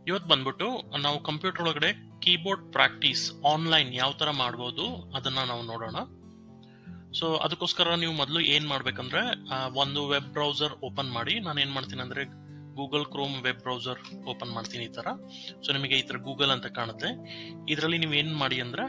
ಇವತ್ತು ಬಂದ್ಬಿಟ್ಟು ನಾವು ಕಂಪ್ಯೂಟರ್ ಒಳಗಡೆ ಕೀಬೋರ್ಡ್ ಪ್ರಾಕ್ಟೀಸ್ ಆನ್ಲೈನ್ ಯಾವ ತರ ಮಾಡ್ಬೋದು ಅದನ್ನ ನಾವು ನೋಡೋಣ ಸೊ ಅದಕ್ಕೋಸ್ಕರ ನೀವು ಮೊದಲು ಏನ್ ಮಾಡ್ಬೇಕಂದ್ರೆ ಆ, ಒಂದು ವೆಬ್ ಬ್ರೌಸರ್ ಓಪನ್ ಮಾಡಿ ನಾನು ಏನ್ ಮಾಡ್ತೀನಿ ಅಂದ್ರೆ Google Chrome web browser open ಮಾಡ್ತೀನಿ ಈ ತರ ಸೊ ನಿಮಗೆ ಈ ತರ ಗೂಗಲ್ ಅಂತ ಕಾಣುತ್ತೆ ಇದರಲ್ಲಿ ನೀವು ಏನ್ ಮಾಡಿ ಅಂದ್ರೆ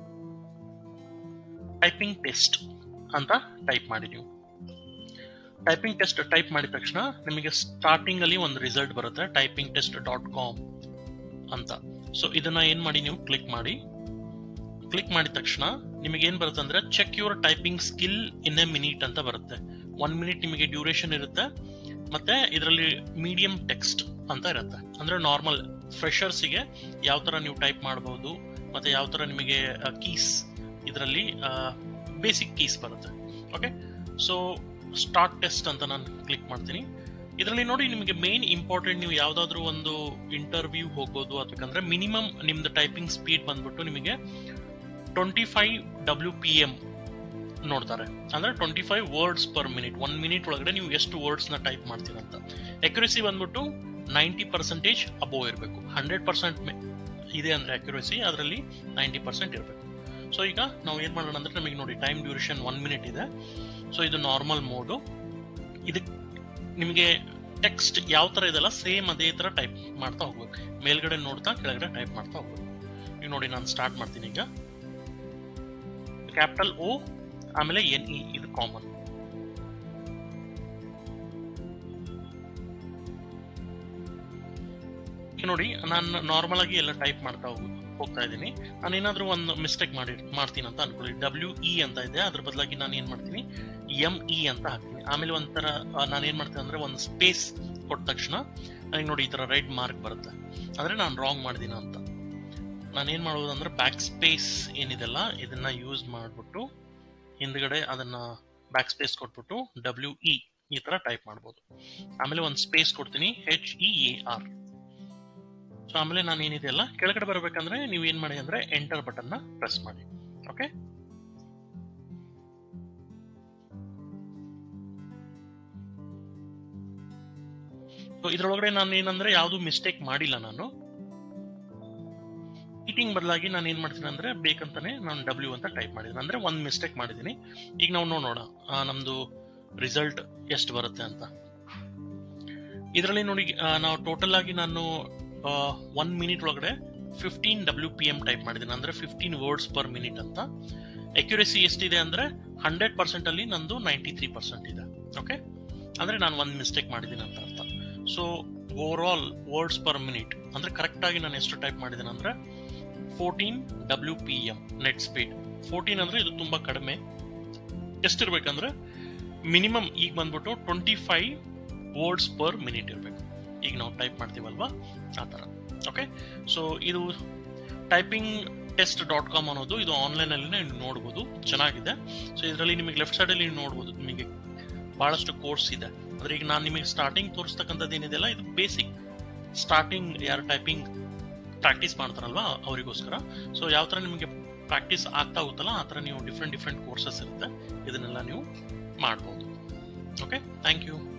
ಟೈಪಿಂಗ್ ಟೆಸ್ಟ್ ಅಂತ ಟೈಪ್ ಮಾಡಿ ನೀವು ಟೈಪಿಂಗ್ ಟೆಸ್ಟ್ ಟೈಪ್ ಮಾಡಿದ ತಕ್ಷಣ ನಿಮಗೆ ಸ್ಟಾರ್ಟಿಂಗ್ ಅಲ್ಲಿ ಒಂದು ರಿಸಲ್ಟ್ ಬರುತ್ತೆ ಟೈಪಿಂಗ್ ಟೆಸ್ಟ್ ಡಾಟ್ ಕಾಮ್ ಅಂತ ಸೊ ಇದನ್ನ ಏನ್ ಮಾಡಿ ನೀವು ಕ್ಲಿಕ್ ಮಾಡಿ ಕ್ಲಿಕ್ ಮಾಡಿದ ತಕ್ಷಣ ನಿಮಗೆ ಏನ್ ಬರುತ್ತೆ ಅಂದ್ರೆ check your typing skill in a minute ಅಂತ ಬರುತ್ತೆ ಒನ್ ಮಿನಿಟ್ ನಿಮಗೆ ಡ್ಯೂರೇಷನ್ ಇರುತ್ತೆ ಮತ್ತೆ ಇದರಲ್ಲಿ ಮೀಡಿಯಂ ಟೆಕ್ಸ್ಟ್ ಅಂತ ಇರುತ್ತೆ ಅಂದ್ರೆ ನಾರ್ಮಲ್ ಫ್ರೆಷರ್ಸಿಗೆ ಯಾವ ತರ ನೀವು ಟೈಪ್ ಮಾಡಬಹುದು ಮತ್ತೆ ಯಾವ ತರ ನಿಮಗೆ ಕೀಸ್ ಇದರಲ್ಲಿ ಬೇಸಿಕ್ ಕೀಸ್ ಬರುತ್ತೆ ಓಕೆ ಸೊ ಸ್ಟಾರ್ಟ್ ಟೆಸ್ಟ್ ಅಂತ ನಾನು ಕ್ಲಿಕ್ ಮಾಡ್ತೀನಿ ಇದರಲ್ಲಿ ನೋಡಿ ನಿಮಗೆ ಮೇನ್ ಇಂಪಾರ್ಟೆಂಟ್ ನೀವು ಯಾವ್ದಾದ್ರು ಒಂದು ಇಂಟರ್ವ್ಯೂ ಹೋಗೋದು ಅದಕ್ಕಂದ್ರೆ ಮಿನಿಮಮ್ ನಿಮ್ದು ಟೈಪಿಂಗ್ ಸ್ಪೀಡ್ ಬಂದ್ಬಿಟ್ಟು ನಿಮಗೆ twenty five W P M ನೋಡ್ತಾರೆ ಅಂದ್ರೆ twenty five words per minute one minute ಒಳಗಡೆ ನೀವು ಎಷ್ಟು ವರ್ಡ್ಸ್ ನ ಟೈಪ್ ಮಾಡ್ತೀರಂತ ಅಕ್ಯುರಸಿ ಬಂದ್ಬಿಟ್ಟು ನೈಂಟಿ ಪರ್ಸೆಂಟೇಜ್ ಅಬೋವ್ ಇರಬೇಕು ಹಂಡ್ರೆಡ್ ಪರ್ಸೆಂಟ್ ಇದೆ ಅಂದ್ರೆ ಅಕ್ಯುರಸಿ ಅದರಲ್ಲಿ ನೈಂಟಿ ಪರ್ಸೆಂಟ್ ಇರಬೇಕು ಸೊ ಈಗ ನಾವು ಏನ್ ಮಾಡೋಣ ಅಂದ್ರೆ ನಮಗೆ ನೋಡಿ ಟೈಮ್ ಡ್ಯೂರೇಷನ್ ಒನ್ ಮಿನಿಟ್ ಇದೆ ಸೊ ಇದು ನಾರ್ಮಲ್ ಮೋಡು ಇದಕ್ಕೆ ನಿಮಗೆ ಟೆಕ್ಸ್ಟ್ ಯಾವ ತರ ಇದೆಲ್ಲ ಸೇಮ್ ಅದೇ ತರ ಟೈಪ್ ಮಾಡ್ತಾ ಹೋಗ್ಬೇಕು ಮೇಲ್ಗಡೆ ನೋಡ್ತಾ ಕೆಳಗಡೆ ಟೈಪ್ ಮಾಡ್ತಾ ಹೋಗ್ಬೇಕು ಈಗ ನೋಡಿ ನಾನು ಸ್ಟಾರ್ಟ್ ಮಾಡ್ತೀನಿ ಈಗ ಕ್ಯಾಪಿಟಲ್ ಓ ಆಮೇಲೆ ಎನ್ ಇ ಇದು ಕಾಮನ್ ನೋಡಿ ನಾನು ನಾರ್ಮಲ್ ಆಗಿ ಎಲ್ಲ ಟೈಪ್ ಮಾಡ್ತಾ ಹೋಗ್ ಹೋಗ್ತಾ ಇದ್ದೀನಿ ನಾನು ಏನಾದ್ರೂ ಒಂದು ಮಿಸ್ಟೇಕ್ ಮಾಡಿ ಮಾಡ್ತೀನಿ ಅಂತ ಅನ್ಕೊಳ್ಳಿ ಡಬ್ಲ್ಯೂ ಇ ಅಂತ ಇದೆ ಅದ್ರ ಬದಲಾಗಿ ನಾನು ಏನ್ ಮಾಡ್ತೀನಿ ಎಂ ಇ ಅಂತ ಹಾಕ್ತೀನಿ ಆಮೇಲೆ ಒಂಥರ ನಾನು ಏನ್ ಮಾಡ್ತೀನಿ ಅಂದ್ರೆ ಒಂದು ಸ್ಪೇಸ್ ಕೊಟ್ಟ ತಕ್ಷಣ ನನಗೆ ನೋಡಿ ಈ ತರ ರೈಟ್ ಮಾರ್ಕ್ ಬರುತ್ತೆ ಅಂದ್ರೆ ನಾನು ರಾಂಗ್ ಮಾಡಿದೀನ ಅಂತ ನಾನು ಏನ್ ಮಾಡ್ಬೋದು ಅಂದ್ರೆ ಬ್ಯಾಕ್ ಸ್ಪೇಸ್ ಏನಿದೆಲ್ಲ ಇದನ್ನ ಯೂಸ್ ಮಾಡ್ಬಿಟ್ಟು ಹಿಂದ್ಗಡೆ ಅದನ್ನ ಬ್ಯಾಕ್ ಸ್ಪೇಸ್ ಕೊಟ್ಬಿಟ್ಟು ಡಬ್ಲ್ಯೂ ಇ ಈ ತರ ಟೈಪ್ ಮಾಡ್ಬೋದು ಆಮೇಲೆ ಒಂದು ಸ್ಪೇಸ್ ಕೊಡ್ತೀನಿ H E A R so ಆಮೇಲೆ ನಾನು ಏನಿದೆಯಲ್ಲ ಕೆಳಗಡೆ ಬರ್ಬೇಕಂದ್ರೆ ನೀವು ಏನ್ ಮಾಡಿ ಅಂದ್ರೆ ಎಂಟರ್ ಬಟನ್ ನ ಪ್ರೆಸ್ ಮಾಡಿ ಓಕೆ ಸೊ ಇದ್ರೊಳಗಡೆ ನಾನು ಏನಂದ್ರೆ ಯಾವ್ದು ಮಿಸ್ಟೇಕ್ ಮಾಡಿಲ್ಲ ನಾನು ಮೀಟಿಂಗ್ ಬದಲಾಗಿ ನಾನು ಏನ್ ಮಾಡ್ತೀನಿ ಅಂದ್ರೆ ಬೇಕಂತಾನೆ ನಾನು ಡಬ್ಲ್ಯೂ ಅಂತ ಟೈಪ್ ಮಾಡಿದ್ದೀನಿ ಅಂದ್ರೆ ಒಂದ್ ಮಿಸ್ಟೇಕ್ ಮಾಡಿದ್ದೀನಿ ಈಗ ನಾವು ನೋಡೋಣ ಆ, ನಮ್ದು ರಿಸಲ್ಟ್ ಎಷ್ಟು ಬರುತ್ತೆ ಅಂತ ಇದರಲ್ಲಿ ನೋಡಿ ಆ, ನಾವು ಟೋಟಲ್ ಆಗಿ ನಾನು ಒನ್ ಮಿನಿಟ್ ಒಳಗಡೆ fifteen W P M type ಮಾಡಿದ್ದೀನಿ ಅಂದ್ರೆ ಫಿಫ್ಟೀನ್ ವರ್ಡ್ಸ್ ಪರ್ ಮಿನಿಟ್ ಅಂತ ಅಕ್ಯುರಸಿ ಎಷ್ಟಿದೆ ಅಂದ್ರೆ ಹಂಡ್ರೆಡ್ ಪರ್ಸೆಂಟ್ ಅಲ್ಲಿ ನಂದು ನೈಂಟಿ ತ್ರೀ ಪರ್ಸೆಂಟ್ ಇದೆ ಓಕೆ ಅಂದ್ರೆ ನಾನು ಒಂದ್ ಮಿಸ್ಟೇಕ್ ಮಾಡಿದ್ದೀನಿ ಅಂತ ಅರ್ಥ so overall words per minute ಅಂದ್ರೆ ಕರೆಕ್ಟ್ ಆಗಿ ನಾನು ಎಷ್ಟು ಟೈಪ್ ಮಾಡಿದ್ದೀನಿ ಅಂದ್ರೆ fourteen W P M net speed fourteen ಅಂದ್ರೆ ಇದು ತುಂಬಾ ಕಡಿಮೆ ಎಷ್ಟಿರ್ಬೇಕಂದ್ರೆ ಮಿನಿಮಮ್ ಈಗ ಬಂದ್ಬಿಟ್ಟು twenty five words per minute ಇರಬೇಕು ಈಗ ನಾವು ಟೈಪ್ ಮಾಡ್ತೀವಲ್ವಾ ಆ ಥರ ಓಕೆ ಸೊ ಇದು ಟೈಪಿಂಗ್ ಟೆಸ್ಟ್ ಡಾಟ್ ಕಾಮ್ ಅನ್ನೋದು ಇದು ಆನ್ಲೈನ್ ಅಲ್ಲಿ ನೀವು ನೋಡ್ಬೋದು ಚೆನ್ನಾಗಿದೆ ಸೊ ಇದರಲ್ಲಿ ನಿಮಗೆ ಲೆಫ್ಟ್ ಸೈಡ್ ಅಲ್ಲಿ ನೀವು ನೋಡ್ಬೋದು ನಿಮಗೆ ಬಹಳಷ್ಟು ಕೋರ್ಸ್ ಇದೆ ಅಂದ್ರೆ ಈಗ ನಾನು ನಿಮಗೆ ಸ್ಟಾರ್ಟಿಂಗ್ ತೋರಿಸ್ತಕ್ಕಂಥದ್ದು ಏನಿದೆಯಲ್ಲ ಇದು ಬೇಸಿಕ್ ಸ್ಟಾರ್ಟಿಂಗ್ ಯಾರು ಟೈಪಿಂಗ್ ಪ್ರಾಕ್ಟೀಸ್ ಮಾಡ್ತಾರಲ್ವಾ ಅವರಿಗೋಸ್ಕರ ಸೊ ಯಾವ ಥರ ನಿಮಗೆ ಪ್ರಾಕ್ಟೀಸ್ ಆಗ್ತಾ ಹೋಗುತ್ತಲ್ಲ ಆ ಥರ ನೀವು ಡಿಫ್ರೆಂಟ್ ಡಿಫ್ರೆಂಟ್ ಕೋರ್ಸಸ್ ಇರುತ್ತೆ ಇದನ್ನೆಲ್ಲ ನೀವು ಮಾಡ್ಬೋದು ಓಕೆ ಥ್ಯಾಂಕ್ ಯು